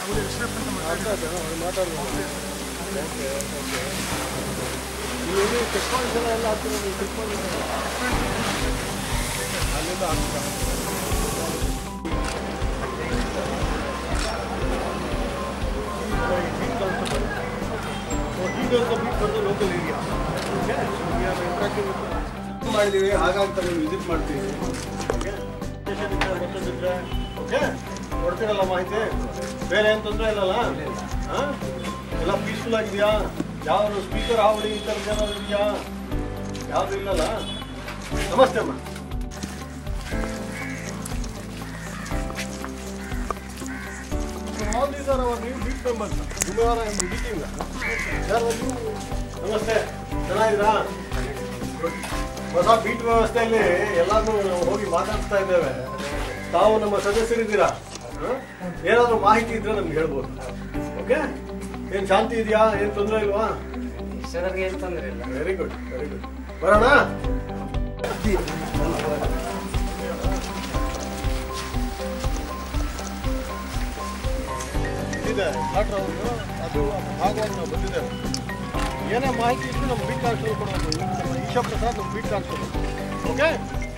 ಅವರು ಎಕ್ಸ್ಪ್ರೆಸ್ ಅಂತ ಮಾತಾಡ್ತಾರೆ ಚೆಕ್ ಪಾಯಿಂಟ್ಸ್ ಎಲ್ಲ ಎಲ್ಲ ಆಗ್ತದೆ ನೀವು ಚೆಕ್ ಪಾಯಿಂಟ್ ಅಲ್ಲಿಂದ ಆಗ್ತದೆ ಲೋಕಲ್ ಏರಿಯಾ ಮಾಡಿದ್ದೀವಿ ಹಾಗಾಗಿ ತಾವು ವಿಸಿಟ್ ಮಾಡ್ತೀವಿ ಓಕೆ ಮತ್ತೊಂದಿದ್ರೆ ಓಕೆ ಕೊಡ್ತೀರಲ್ಲ ಮಾಹಿತಿ ಬೇರೆ ಏನು ತೊಂದರೆ ಇಲ್ಲಲ್ಲ ಹಾಂ ಎಲ್ಲ ಪೀಸ್ಫುಲ್ ಆಗಿದೆಯಾ ಯಾವ ಸ್ಪೀಕರ್ ಹಾವಳಿ ಈ ಥರದ್ದು ಏನಾದ್ರು ಇದೆಯಾ ಯಾವುದು ಇಲ್ಲಲ್ಲ ನಮಸ್ತೆ ಅಮ್ಮ all these are our new beat members. ಗುರುವಾರ ಎಂಬ ಮೀಟಿಂಗ್ ನಮಸ್ತೆ ಚೆನ್ನಾಗಿದ್ದೀರಾ ಹೊಸ ಬೀಟ್ ವ್ಯವಸ್ಥೆಯಲ್ಲಿ ಎಲ್ಲಾನು ಹೋಗಿ ಮಾತಾಡ್ತಾ ಇದ್ದೇವೆ ತಾವು ನಮ್ಮ ಸದಸ್ಯರಿದ್ದೀರಾ ಹ? ಏನಾದರೂ ಮಾಹಿತಿ ಇದ್ರೆ ನಮ್ಗೆ ಹೇಳ್ಬೋದು ಓಕೆ ಏನ್ ಶಾಂತಿ ಇದೆಯಾ ಏನ್ ತೊಂದರೆ ಇಲ್ವಾ ಈಶ್ವರರಿಗೆ ಏನು ತೊಂದರೆ ಇಲ್ಲ ವೆರಿ ಗುಡ್ ವೆರಿ ಗುಡ್ ಬರೋಣ ಇದೆ ಡಾಕ್ಟರ್ ಅವರು ಅದು ಭಾಗವಾಗಿ ನಾವು ಬಂದಿದ್ದೇವೆ ಏನೇ ಮಾಹಿತಿ ಇದ್ದು ನಮ್ಮ ಬೀಟ್ ಹಾಕ್ಸೋದು ಕೊಡೋದು ನಮ್ಮ ಈಶಾ ಪ್ರಸಾದ್ ನಮ್ಮ ಬೀಟ್ ಹಾಕ್ಸೋದು ಓಕೆ